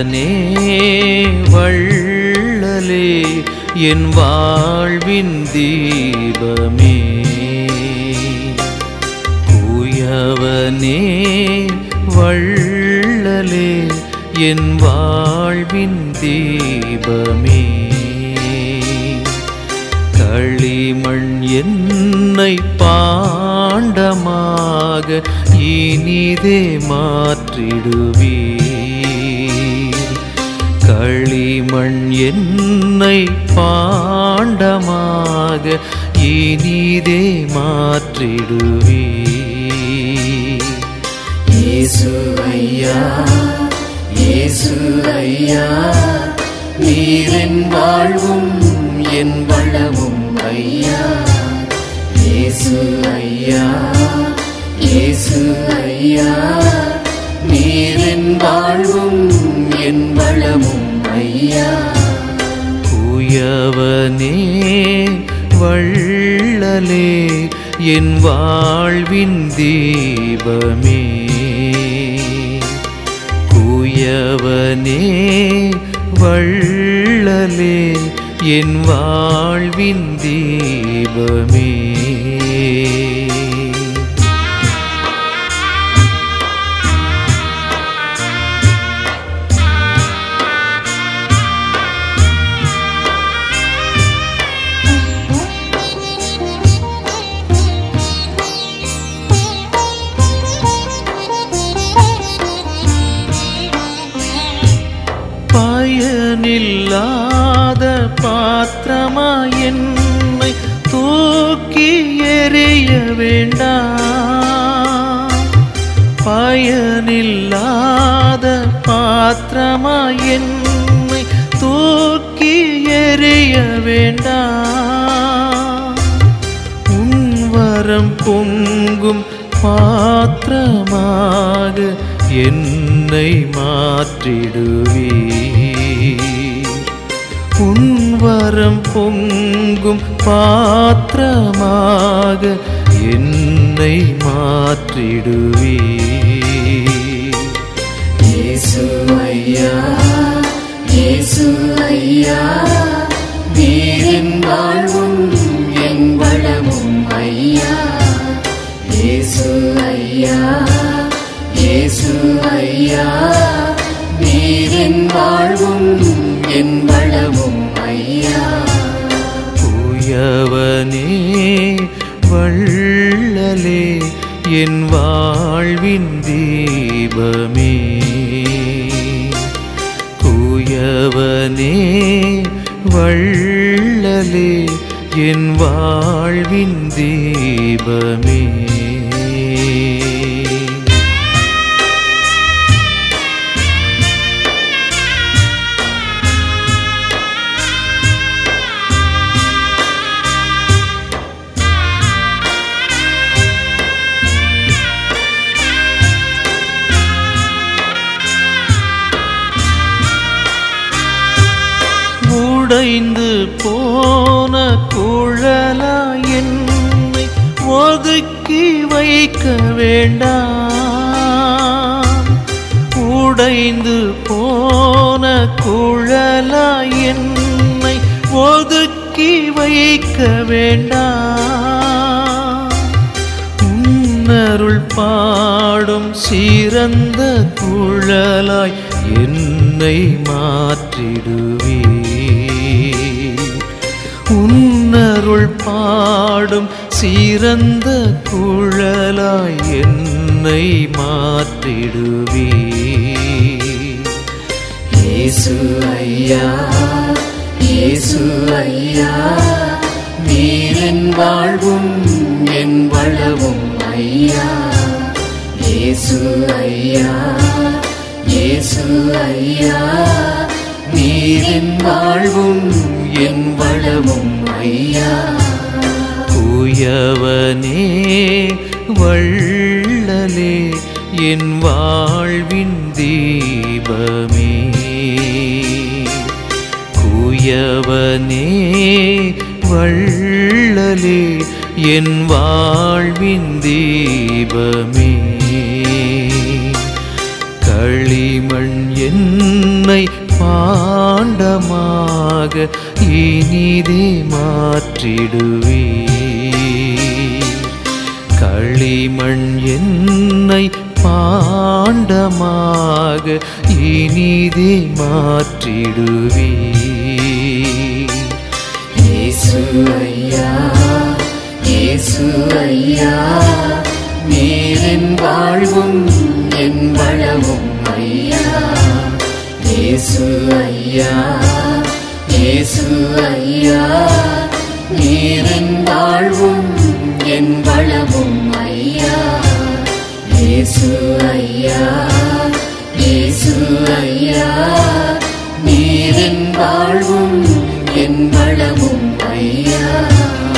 தூயவனே வள்ளலே என் வாழ்வின் தீபமே தூயவனே வள்ளலே என் வாழ்வின் தீபமே களிமண் என்னை பாண்டமாக இனிதே மாற்றிடுவீர் களிமண் என்னை பாண்டமாக இனிதே மாற்றிடுவீர் இயேசு ஐயா இயேசு ஐயா நீரின் வாழ்வும் என் வளமும் ஐயா இயேசு ஐயா இயேசு ஐயா நீரின் வாழ்வும் என் வளமும் ஐயா தூயவனே வள்ளலே என் வாழ்வின் தீபமே தூயவனே வள்ளலே என் வாழ்வின் தீபமே பயனில்லாத பாத்திரமா என்னை தூக்கி எறிய வேண்டாம் பயனில்லாத பாத்திரமா என்னை தூக்கி எறிய வேண்டாம் உன்வரம் பொங்கும் பாத்திரமாக என்னை மாற்றிடுவீர் உன்வரம் பொங்கும் பாத்திரமாக என்னை மாற்றிடுவீர் இயேசு ஐயா இயேசு ஐயா நீரின் வாழ்வும் என் வளமும் ஐயா இயேசு ஐயா இயேசு ஐயா நீரின் வாழ்வும் என் வளமும் ஐயா தூயவனே வள்ளலே என் வாழ்வின் தீபமே தூயவனே வள்ளலே என் வாழ்வின் தீபமே உடைந்து போன குழலா என்னை ஒதுக்கி வைக்க வேண்டாம் உடைந்து போன குழலா என்னை ஒதுக்கி வைக்க வேண்டாம் உன்னருள் பாடும் சிறந்த குழலாய் என்னை மாற்றிடுவீர் உன்னருள் பாடும் சிறந்த குழலாய் என்னை மாற்றிடுவீர் இயேசு ஐயா இயேசு ஐயா நீரின் வாழ்வும் என் வளவும் ஐயா இயேசு ஐயா இயேசு ஐயா நீரின் வாழ்வும் என் வளவும் ஐயா தூயவனே வள்ளலே என் வாழ்வின் தீபமே தூயவனே வள்ளலே என் வாழ்வின் தீபமே களிமண் என்னை பாண்டமாக இனிதே மாற்றிடுவே களிமண் என்னை பாண்டமாக இனிதே மாற்றிடுவே இயேசு ஐயா இயேசு ஐயா நீரின் வாழ்வும் என் வளமும் ஐயா இயேசு ஐயா இயேசு ஐயா நீரின் வாழ்வும் என் வளமும் ஐயா இயேசு ஐயா இயேசு ஐயா நீரின் வாழ்வும் என் வளமும் ஐயா